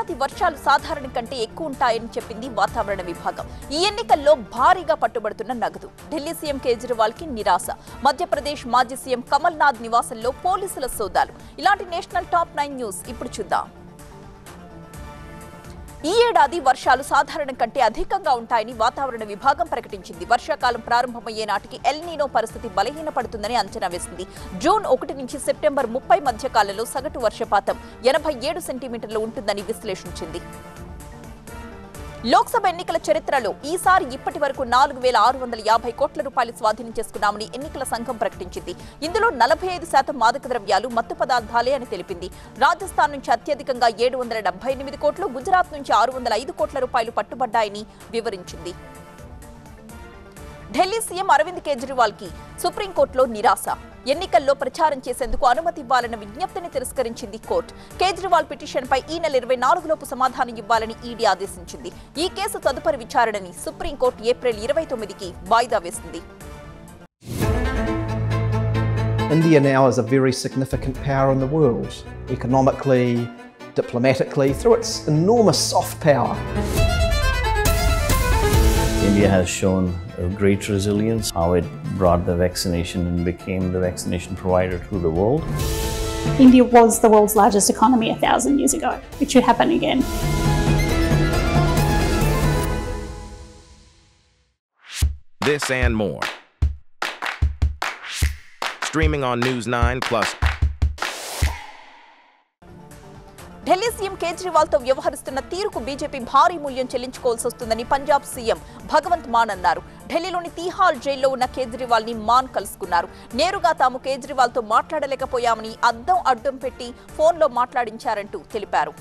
ఏడాది వర్షాలు సాధారణం కంటే ఎక్కువ ఉంటాయని చెప్పింది వాతావరణ విభాగం ఈ ఎన్నికల్లో భారీగా పట్టుబడుతున్న నగదు ఢిల్లీ సీఎం కేజ్రీవాల్ కి నిరాశ మధ్యప్రదేశ్ మాజీ సీఎం కమల్ నాథ్ నివాసంలో పోలీసుల సోదాలు ఇలాంటి నేషనల్ టాప్ నైన్ న్యూస్ ఇప్పుడు చూద్దాం ఈ ఏడాది వర్షాలు సాధారణం కంటే అధికంగా ఉంటాయని వాతావరణ విభాగం ప్రకటించింది వర్షాకాలం ప్రారంభమయ్యే నాటికి ఎల్ నీనో పరిస్థితి బలహీనపడుతుందని అంచనా వేసింది జూన్ ఒకటి నుంచి సెప్టెంబర్ ముప్పై మధ్య కాలంలో సగటు వర్షపాతం ఎనభై ఏడు సెంటీమీటర్లు ఉంటుందని విశ్లేషించింది లోక్సభ ఎన్నికల చరిత్రలో ఈసారి ఇప్పటి వరకు నాలుగు వేల ఆరు వందల యాభై కోట్ల రూపాయలు స్వాధీనం చేసుకున్నామని ఎన్నికల సంఘం ప్రకటించింది ఇందులో నలభై ఐదు శాతం మాదక ద్రవ్యాలు మత్తు పదార్థాలే అని తెలిపింది రాజస్థాన్ నుంచి అత్యధికంగా ఏడు వందల డెబ్బై ఎనిమిది కోట్లు గుజరాత్ నుంచి ఆరు వందల ఐదు కోట్ల రూపాయలు పట్టుబడ్డాయని వివరించింది ఢిల్లీ సీఎం అరవింద్ కేజ్రీవాల్ కి సుప్రీంకోర్టులో నిరాశ ఎన్నికల్లో ప్రచారం చేసేందుకు అనుమతి ఇవ్వాలన్న విజ్ఞప్తిని తిరస్కరించింది కోర్టు కేజ్రీవాల్ పిటిషన్పై ఈ నెల ఇరవై నాలుగులోపు సమాధానం ఇవ్వాలని ఈడీ ఆదేశించింది ఈ కేసు తదుపరి విచారణని సుప్రీంకోర్టు ఏప్రిల్ ఇరవై తొమ్మిదికి వాయిదా వేసింది India now is a very significant power in the world, economically, diplomatically, through its enormous soft power. India has shown a great resilience, how it brought the vaccination and became the vaccination provider to the world. India was the world's largest economy a thousand years ago. It should happen again. This and more. Streaming on News 9 Plus. Delhi CM Kejriwal తో వ్యవహరిస్తున్న తీరుకు BJP భారీ మూల్యం చెల్లించుకోవాల్సి వస్తుందని Punjab CM Bhagavanth Maan అన్నారు ఢిల్లీలోని తీహార్ జైల్లో ఉన్న కేజ్రీవాల్ ని మాన్ కలుసుకున్నారు నేరుగా తాము కేజ్రీవాల్ తో మాట్లాడలేకపోయామని అద్దం అడ్డం పెట్టి ఫోన్లో మాట్లాడించారంటూ తెలిపారు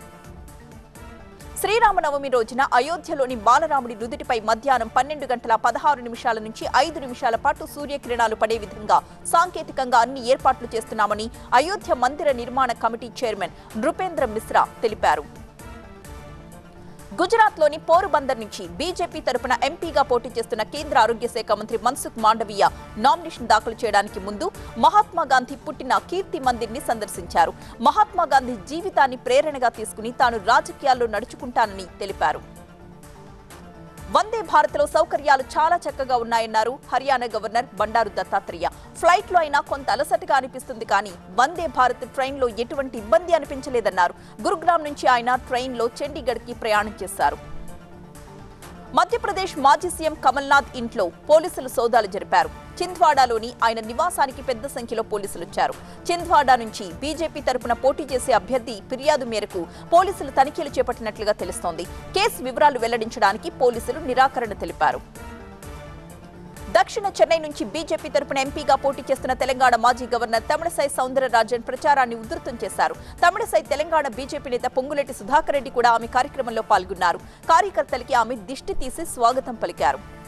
శ్రీరామనవమి రోజున అయోధ్యలోని బాలరాముడి నుదుటిపై మధ్యాహ్నం పన్నెండు గంటల పదహారు నిమిషాల నుంచి ఐదు నిమిషాల పాటు సూర్యకిరణాలు పడే విధంగా సాంకేతికంగా అన్ని ఏర్పాట్లు చేస్తున్నామని అయోధ్య మందిర నిర్మాణ కమిటీ చైర్మన్ నృపేంద్ర మిశ్రా తెలిపారు గుజరాత్లోని పోరుబందర్ నుంచి బీజేపీ తరపున ఎంపీగా పోటీ చేస్తున్న కేంద్ర ఆరోగ్య శాఖ మంత్రి మన్సుఖ్ మాండవీయ నామినేషన్ దాఖలు చేయడానికి ముందు మహాత్మా గాంధీ పుట్టిన కీర్తి మందిర్ని సందర్శించారు మహాత్మా గాంధీ జీవితాన్ని ప్రేరణగా తీసుకుని తాను రాజకీయాల్లో నడుచుకుంటానని తెలిపారు వందే భారత్ లో సౌకర్యాలు చాలా చక్కగా ఉన్నాయన్నారు హర్యానా గవర్నర్ బండారు దత్తాత్రేయ ఫ్లైట్ లో అయినా కొంత అలసటగా అనిపిస్తుంది కానీ వందే భారత్ ట్రైన్ లో ఎటువంటి ఇబ్బంది అనిపించలేదన్నారు గురుగ్రామ్ నుంచి ఆయన ట్రైన్ లో చండీగఢ్ కి ప్రయాణం చేశారు మధ్యప్రదేశ్ మాజీ సీఎం కమల్నాథ్ ఇంట్లో పోలీసులు సోదాలు జరిపారు చింద్వాడాలోని ఆయన నివాసానికి పెద్ద సంఖ్యలో పోలీసులు వచ్చారు చింద్వాడా నుంచి బీజేపీ తరపున పోటీ చేసే అభ్యర్థి ఫిర్యాదు మేరకు పోలీసులు తనిఖీలు చేపట్టినట్లుగా తెలుస్తోంది కేసు వివరాలు వెల్లడించడానికి పోలీసులు నిరాకరణ తెలిపారు దక్షిణ చెన్నై నుంచి బీజేపీ తరపున ఎంపీగా పోటీ చేస్తున్న తెలంగాణ మాజీ గవర్నర్ తమిళసై సౌందరరాజన్ ప్రచారాన్ని ఉధృతం చేశారు తమిళసై తెలంగాణ బీజేపీ నేత పొంగులేటి సుధాకర్ రెడ్డి కూడా ఆమె కార్యక్రమంలో పాల్గొన్నారు కార్యకర్తలకి ఆమె దిష్టి తీసి స్వాగతం పలికారు